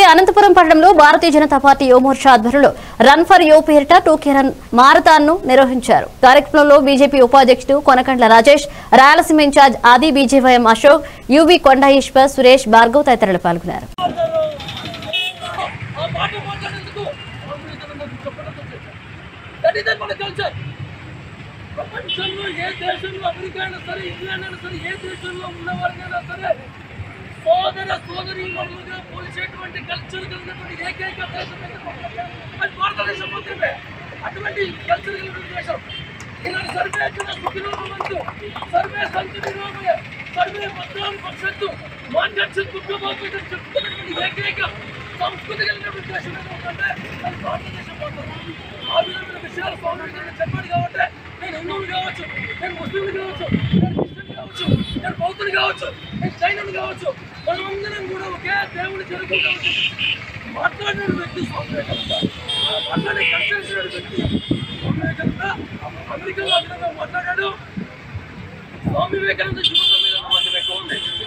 అలాగే అనంతపురం పట్టణంలో భారతీయ జనతా పార్టీ యువమోర్చా ఆధ్వర్యంలో రన్ ఫర్ యో పేరిట టూకే రన్ మారథాన్ ను నిర్వహించారు కార్యక్రమంలో బీజేపీ ఉపాధ్యక్షుడు కొనకండ్ల రాజేష్ రాయలసీమ ఇన్ఛార్జ్ ఆది బీజేవైఎం అశోక్ యువి కొండ ఈశ్వర్ సురేష్ భార్గవ్ తదితరులు పాల్గొన్నారు ఆ మాట మాట్లాడేందుకు దట్ ఈస్ మన కల్చర్ ప్రపంచంలో ఏ దేశంలో అమెరికా అయినా సరే ఇంగ్లాండ్ అయినా సరే ఏ దేశంలో ఉన్న వారికైనా సరే సోదర సోదరి మనులుగా పోల్చేటువంటి కల్చర్ కలిగినటువంటి ఏకైక దేశం అయితే అది భారతదేశం మాత్రమే అటువంటి కల్చర్ కలిగినటువంటి దేశం ఈనాడు సర్వే జన సుఖినోభవంతు సర్వే సంతు నిరోమయ సర్వే భద్రాలు పక్షత్తు మాన్యచ్చు దుఃఖమోపేత చెప్తున్నటువంటి ఏకైక సంస్కృతి కలిగినటువంటి దేశం ఏంటంటే అది భారతదేశం మాత్రమే ఆ విధమైన విషయాలు స్వామి వివేకానంద చెప్పాడు కాబట్టి నేను హిందువులు కావచ్చు నేను ముస్లింలు కావచ్చు నేను క్రిస్టియన్ కావచ్చు నేను బౌద్ధులు కావచ్చు నేను జైనులు కావచ్చు మనమందరం కూడా ఒకే దేవుని జరుగుతూ మాట్లాడిన వ్యక్తి స్వామి వివేకానంద ఆ మాట్లాడే కన్సల్సిన వ్యక్తి స్వామి వివేకానంద అమెరికాలో ఆ విధంగా మాట్లాడాడు స్వామి వివేకానంద జీవన